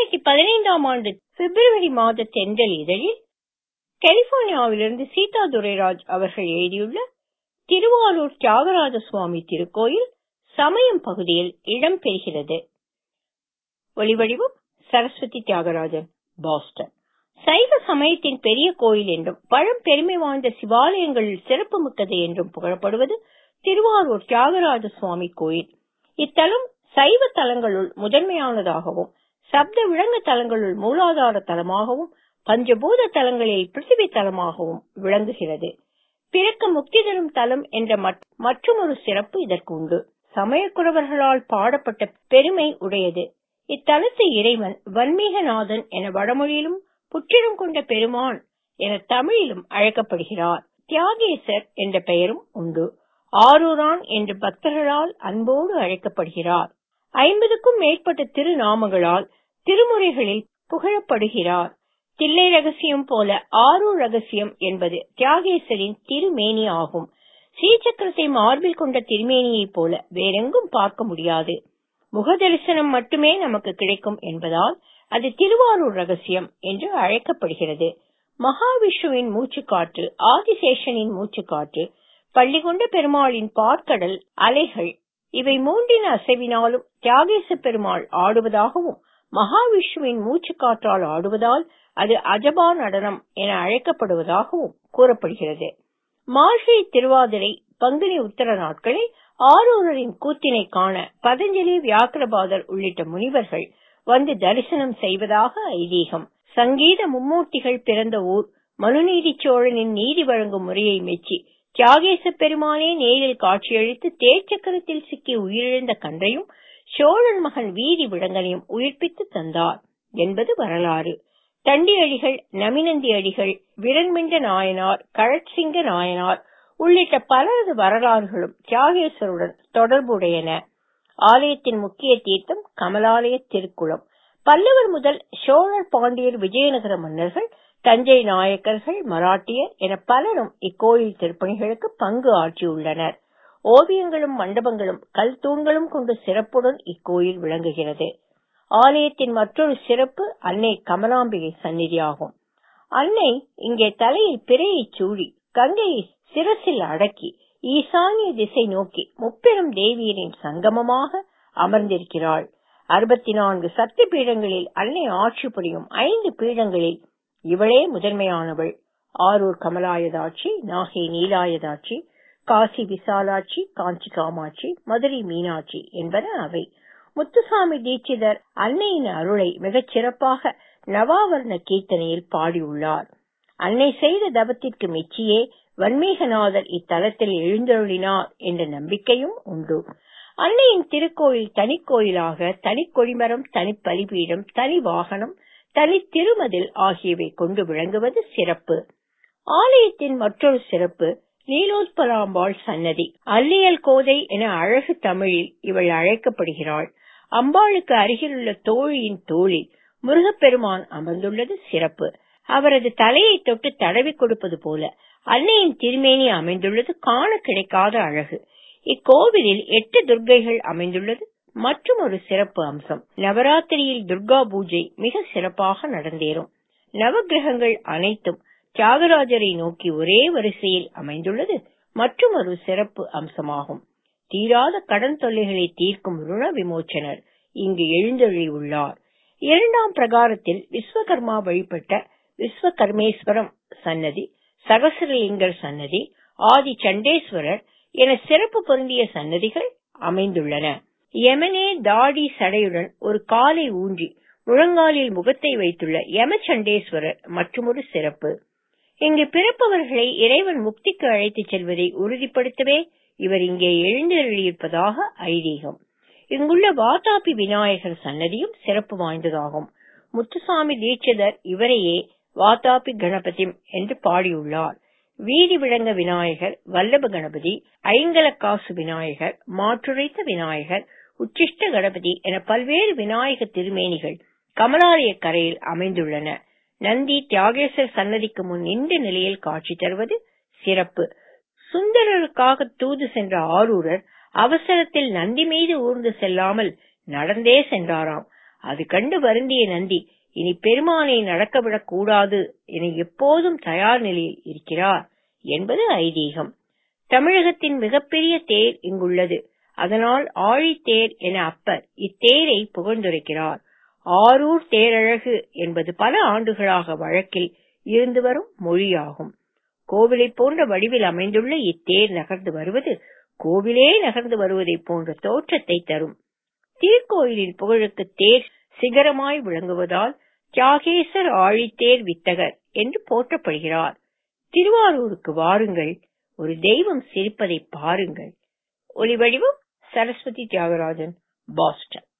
இரண்டாயிரத்தி பதினைந்தாம் ஆண்டு பிப்ரவரி மாத தென்றல் இதழில் கலிபோர்னியாவிலிருந்து சீதா துரைராஜ் அவர்கள் எழுதியுள்ள திருவாரூர் தியாகராஜ சுவாமி திருக்கோயில் சமயம் பகுதியில் இடம்பெறுகிறது ஒளிவடிவம் சரஸ்வதி தியாகராஜன் பாஸ்டன் சைவ சமயத்தின் பெரிய கோயில் என்றும் பழம் பெருமை வாய்ந்த சிவாலயங்களில் சிறப்பு மிக்கது என்றும் புகழப்படுவது திருவாரூர் தியாகராஜ சுவாமி கோயில் இத்தலம் சைவ தலங்களுள் முதன்மையானதாகவும் சப்த விலங்கு தலங்களுள் மூலாதார தலமாகவும் பஞ்சபூத தலங்களில் பிருத்திவி தலமாகவும் விளங்குகிறது பிறக்க முக்தி தரும் தலம் என்ற மற்றொரு சிறப்பு இதற்கு உண்டு சமயக்குறவர்களால் பாடப்பட்ட பெருமை உடையது இத்தலத்து இறைவன் வன்மீகநாதன் என வடமொழியிலும் புற்றிடம் கொண்ட பெருமான் என தமிழிலும் அழைக்கப்படுகிறார் தியாகேசர் என்ற பெயரும் உண்டு ஆரூரான் என்று பக்தர்களால் அன்போடு அழைக்கப்படுகிறார் ஐம்பதுக்கும் மேற்பட்ட திருநாமங்களால் திருமுறைகளில் புகழப்படுகிறார் தில்லை ரகசியம் போல ஆரூர் ரகசியம் என்பது தியாகேசரின் திருமேனி ஆகும் ஸ்ரீசக்கரத்தை மார்பில் கொண்ட திருமேனியைப் போல வேறெங்கும் பார்க்க முடியாது முக தரிசனம் மட்டுமே நமக்கு கிடைக்கும் என்பதால் அது திருவாரூர் ரகசியம் என்று அழைக்கப்படுகிறது மகாவிஷ்ணுவின் மூச்சுக்காற்று ஆதிசேஷனின் மூச்சுக்காற்று பள்ளிகொண்ட பெருமாளின் பார்க்கடல் அலைகள் இவை மூன்றின் அசைவினாலும் தியாகேச பெருமாள் ஆடுவதாகவும் மகாவிஷ்ணுவின் மூச்சு காற்றால் ஆடுவதால் அது அஜபா நடனம் என அழைக்கப்படுவதாகவும் கூறப்படுகிறது மார்கழி திருவாதிரை பங்குனி உத்தர நாட்களில் ஆரூரரின் கூத்தினை காண பதஞ்சலி வியாக்கிரபாதர் உள்ளிட்ட முனிவர்கள் வந்து தரிசனம் செய்வதாக ஐதீகம் சங்கீத மும்மூர்த்திகள் பிறந்த ஊர் மனுநீதி சோழனின் நீதி வழங்கும் முறையை மெச்சி தியாகேச பெருமானே நேரில் காட்சியளித்து தேர்ச்சக்கரத்தில் சிக்கி உயிரிழந்த கன்றையும் சோழன் மகன் வீதி விடங்கனையும் உயிர்ப்பித்து தந்தார் என்பது வரலாறு தண்டி அடிகள் நமினந்தி அடிகள் விரண்மிண்ட நாயனார் கழற்சிங்க நாயனார் உள்ளிட்ட பலரது வரலாறுகளும் தியாகேசருடன் தொடர்புடையன ஆலயத்தின் முக்கிய தீர்த்தம் கமலாலய திருக்குளம் பல்லவர் முதல் சோழர் பாண்டியர் விஜயநகர மன்னர்கள் தஞ்சை நாயக்கர்கள் மராட்டியர் என பலரும் இக்கோயில் திருப்பணிகளுக்கு பங்கு ஆற்றியுள்ளனர் ஓவியங்களும் மண்டபங்களும் கல் தூண்களும் கொண்டு சிறப்புடன் இக்கோயில் விளங்குகிறது ஆலயத்தின் மற்றொரு சிறப்பு அன்னை கமலாம்பிகை சந்நிதியாகும் அன்னை இங்கே தலையில் பிறையை சூடி கங்கையை சிரசில் அடக்கி ஈசானிய திசை நோக்கி முப்பெரும் தேவியரின் சங்கமமாக அமர்ந்திருக்கிறாள் அறுபத்தி நான்கு சக்தி பீடங்களில் அன்னை ஆட்சி புரியும் ஐந்து பீடங்களில் இவளே முதன்மையானவள் ஆரூர் கமலாயதாட்சி நாகை நீலாயதாட்சி காசி விசாலாட்சி காஞ்சி காமாட்சி மதுரை மீனாட்சி என்பன அவை முத்துசாமி தீட்சிதர் அன்னையின் அருளை மிகச் சிறப்பாக நவாவர்ண கீர்த்தனையில் பாடியுள்ளார் அன்னை செய்த தவத்திற்கு மெச்சியே வன்மீகநாதர் இத்தலத்தில் எழுந்தருளினார் என்ற நம்பிக்கையும் உண்டு அன்னையின் திருக்கோயில் தனிக்கோயிலாக தனி கொடிமரம் தனி பலிபீடம் தனி வாகனம் தனி திருமதில் ஆகியவை கொண்டு விளங்குவது சிறப்பு ஆலயத்தின் மற்றொரு சிறப்பு நீலோத்பலாம்பாள் சன்னதி அல்லியல் கோதை என அழகு தமிழில் இவள் அழைக்கப்படுகிறாள் அம்பாளுக்கு அருகிலுள்ள தோழியின் தோளில் முருகப்பெருமான் அமர்ந்துள்ளது சிறப்பு அவரது தலையை தொட்டு தடவி கொடுப்பது போல அன்னையின் திருமேனி அமைந்துள்ளது காண கிடைக்காத அழகு இக்கோவிலில் எட்டு துர்க்கைகள் அமைந்துள்ளது மற்றும் ஒரு சிறப்பு அம்சம் நவராத்திரியில் துர்கா பூஜை மிக சிறப்பாக நடந்தேறும் நவகிரகங்கள் அனைத்தும் தியாகராஜரை நோக்கி ஒரே வரிசையில் அமைந்துள்ளது மற்றும் ஒரு சிறப்பு அம்சமாகும் தீராத கடன் தொல்லைகளை தீர்க்கும் ருண விமோச்சனர் இங்கு எழுந்தருளி உள்ளார் இரண்டாம் பிரகாரத்தில் விஸ்வகர்மா வழிபட்ட விஸ்வகர்மேஸ்வரம் சன்னதி சகசரலிங்கர் சன்னதி ஆதி சண்டேஸ்வரர் என சிறப்பு பொருந்திய சன்னதிகள் அமைந்துள்ளன யமனே தாடி சடையுடன் ஒரு காலை ஊன்றி முழங்காலில் முகத்தை வைத்துள்ள யமச்சண்டேஸ்வரர் மற்றொரு சிறப்பு இங்கு பிறப்பவர்களை இறைவன் முக்திக்கு அழைத்துச் செல்வதை உறுதிப்படுத்தவே இவர் இங்கே எழுந்தருளியிருப்பதாக ஐதீகம் இங்குள்ள வாதாபி விநாயகர் சன்னதியும் சிறப்பு வாய்ந்ததாகும் முத்துசாமி தீட்சிதர் இவரையே வாதாபி கணபதி என்று பாடியுள்ளார் வீதி விளங்க விநாயகர் வல்லப கணபதி ஐங்கலக்காசு விநாயகர் மாற்றுரைத்த விநாயகர் உச்சிஷ்ட கணபதி என பல்வேறு விநாயக திருமேனிகள் கமலாலய கரையில் அமைந்துள்ளன நந்தி தியாகேசர் சன்னதிக்கு முன் நின்ற நிலையில் காட்சி தருவது சிறப்பு சுந்தரருக்காக தூது சென்ற ஆரூரர் அவசரத்தில் நந்தி மீது ஊர்ந்து செல்லாமல் நடந்தே சென்றாராம் அது கண்டு வருந்திய நந்தி இனி பெருமானை நடக்கவிடக் கூடாது என எப்போதும் தயார் நிலையில் இருக்கிறார் என்பது ஐதீகம் தமிழகத்தின் மிகப்பெரிய தேர் இங்குள்ளது அதனால் ஆழித்தேர் என அப்பர் இத்தேரை புகழ்ந்துரைக்கிறார் ஆரூர் தேரழகு என்பது பல ஆண்டுகளாக வழக்கில் இருந்து வரும் மொழியாகும் கோவிலை போன்ற வடிவில் அமைந்துள்ள இத்தேர் நகர்ந்து வருவது கோவிலே நகர்ந்து வருவதை போன்ற தோற்றத்தை தரும் திருக்கோயிலின் புகழுக்கு தேர் சிகரமாய் விளங்குவதால் தியாகேசர் ஆழித்தேர் வித்தகர் என்று போற்றப்படுகிறார் திருவாரூருக்கு வாருங்கள் ஒரு தெய்வம் சிரிப்பதை பாருங்கள் ஒலி வடிவம் சரஸ்வதி தியாகராஜன் பாஸ்டன்